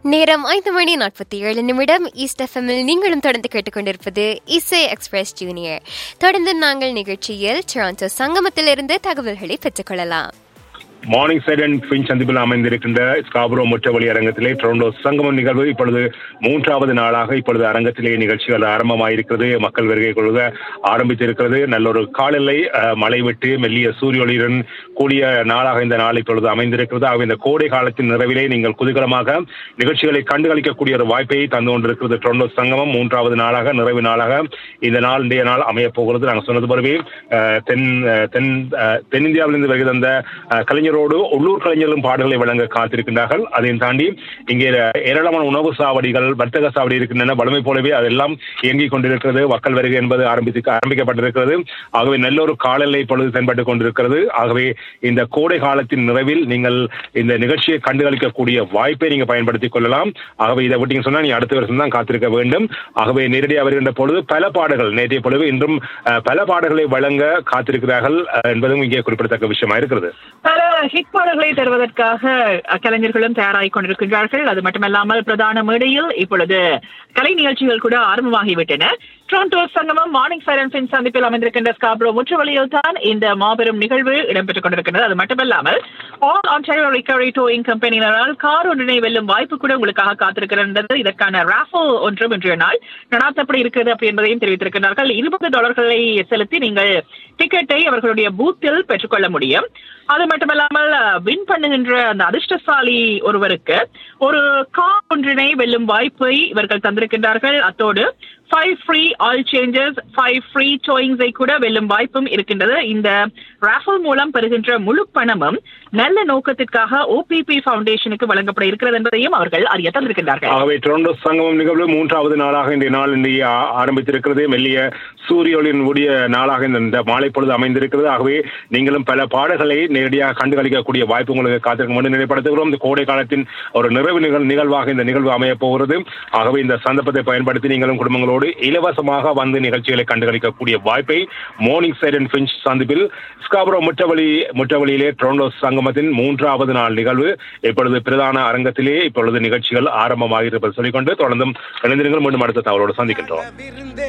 நேரம் ஐந்து மணி நாற்பத்தி ஏழு நிமிடம் ஈஸ்ட் எஃப்எம்மில் நீங்களும் தொடர்ந்து கேட்டுக்கொண்டிருப்பது இசை எக்ஸ்பிரஸ் ஜூனியர் தொடர்ந்து நாங்கள் நிகழ்ச்சியில் டொராண்டோ சங்கமத்திலிருந்து தகவல்களை பெற்றுக்கொள்ளலாம் மார்னிங் சைட் அண்ட் பின் சந்திப்பில் அமைந்திருக்கின்ற ஸ்காபுரோ முற்றவழி அரங்கத்திலே டொரண்டோ சங்கமம் நிகழ்வு இப்பொழுது மூன்றாவது நாளாக இப்பொழுது அரங்கத்திலே நிகழ்ச்சிகள் ஆரம்பமாயிருக்கிறது மக்கள் வருகை கொள்க ஆரம்பித்திருக்கிறது நல்ல ஒரு காலநிலை அஹ், மழை விட்டு மெல்லிய சூரிய ஒளியுடன் கூடிய நாளாக இந்த நாள் இப்பொழுது அமைந்திருக்கிறது ஆகவே இந்த கோடை காலத்தின் நிறைவிலே நீங்கள் குதூகலமாக நிகழ்ச்சிகளை கண்டுகளிக்கக்கூடிய ஒரு வாய்ப்பை தந்து கொண்டிருக்கிறது டொரண்டோ சங்கமம் மூன்றாவது நாளாக நிறைவு நாளாக இந்த நாள் இன்றைய நாள் அமையப் போகிறது நாங்கள் சொன்னது போலவே அஹ், தென் அஹ், தென் அஹ், தென்னிந்தியாவிலிருந்து வருகிற அந்த அஹ், கலைஞரோடு உள்ளூர் கலைஞர்களும் பாடல்களை வழங்க காத்திருக்கின்றார்கள் அதையும் தாண்டி இங்கே ஏராளமான உணவு சாவடிகள் வர்த்தக சாவடி இருக்கின்றன வளமை போலவே அதெல்லாம் இயங்கிக் கொண்டிருக்கிறது மக்கள் வருகை என்பது ஆரம்பித்து ஆரம்பிக்கப்பட்டிருக்கிறது ஆகவே நல்ல ஒரு காலநிலை இப்பொழுது தென்பட்டுக் கொண்டிருக்கிறது ஆகவே இந்த கோடை காலத்தின் நிறைவில் நீங்கள் இந்த நிகழ்ச்சியை கண்டுகளிக்கக்கூடிய வாய்ப்பை நீங்க பயன்படுத்திக் கொள்ளலாம் ஆகவே இதை விட்டீங்க சொன்னா நீ அடுத்த வருஷம் தான் காத்திருக்க வேண்டும் ஆகவே நேரடியாக வருகின்ற பொழுது பல பாடல்கள் நேற்றைய பொழுது இன்றும் அஹ், பல பாடல்களை வழங்க காத்திருக்கிறார்கள் அஹ், என்பதும் இங்கே குறிப்பிடத்தக்க விஷயமா இருக்கிறது பல ஹிட் பாடல்களை தருவதற்காக அஹ், கலைஞர்களும் தயாராகிக் கொண்டிருக்கின்றார்கள் அது மட்டுமல்லாமல் பிரதான மேடையில் இப்பொழுது கலை நிகழ்ச்சிகள் கூட ஆரம்பமாகிவிட்டன Toronto Sangamam Morningside Finch சந்திப்பில் அமைந்திருக்கின்ற ஸ்காப்ரோ முற்றுவழியில் தான் இந்த மாபெரும் நிகழ்வு இடம்பெற்றுக் கொண்டிருக்கின்றது அது மட்டுமல்லாமல் ஆல் ஆன்டாரியோ ரிகவரி டோயிங் கம்பெனியினரால் கார் ஒன்றினை வெல்லும் வாய்ப்பு கூட உங்களுக்காக காத்திருக்கிறது இதற்கான ராஃபல் ஒன்றும் இன்றைய நாள் நடாத்தப்படி இருக்கிறது அப்படி என்பதையும் தெரிவித்திருக்கிறார்கள் இருபது டாலர்களை செலுத்தி நீங்கள் டிக்கெட்டை அவர்களுடைய பூத்தில் பெற்றுக்கொள்ள முடியும் அது மட்டுமல்லாமல் வின் பண்ணுகின்ற அந்த அதிர்ஷ்டசாலி ஒருவருக்கு ஒரு கார் ஒன்றினை வெல்லும் வாய்ப்பை இவர்கள் தந்திருக்கின்றார்கள் அத்தோடு five free oil changes five free டோயிங்ஸை கூட வெல்லும் வாய்ப்பும் இருக்கின்றது இந்த ராஃபல் மூலம் பெறுகின்ற முழு பணமும் நல்ல நோக்கத்திற்காக ஓபிபி ஃபவுண்டேஷனுக்கு வழங்கப்பட இருக்கிறது என்பதையும் அவர்கள் அறிய தந்திருக்கின்றார்கள் ஆகவே டொரண்டோ சங்கமம் நிகழ்வு மூன்றாவது நாளாக இன்றைய நாள் இன்றைய ஆ- ஆரம்பித்திருக்கிறது மெல்லிய சூரிய ஒளியின் உடைய நாளாக இந்த- இந்த மாலை பொழுது அமைந்திருக்கிறது ஆகவே நீங்களும் பல பாடல்களை நேரடியாக கண்டுகளிக்கக்கூடிய வாய்ப்பு உங்களுக்கு காத்திருக்கும் என்று நினைப்படுத்துகிறோம் இந்த கோடை காலத்தின் ஒரு நிறைவு நிகழ் நிகழ்வாக இந்த நிகழ்வு அமையப் போகிறது ஆகவே இந்த சந்தர்ப்பத்தை பயன்படுத்தி நீங்களும் குடும்பங்களோடு இலவசமாக வந்து நிகழ்ச்சிகளை கண்டுகளிக்கக்கூடிய வாய்ப்பை மார்னிங் சைட் அண்ட் பிஞ்ச் சந்திப்பில் ஸ்காபுரோ முற்றவழி முற்றவழியிலே டொரண்டோ சங்கமத்தின் மூன்றாவது நாள் நிகழ்வு இப்பொழுது பிரதான அரங்கத்திலே இப்பொழுது நிகழ்ச்சிகள் ஆரம்பமாக இருப்பது சொல்லிக்கொண்டு தொடர்ந்தும் இணைந்திருங்கள் மீண்டும் அடுத்த தகவலோடு சந்திக்கின்றோம்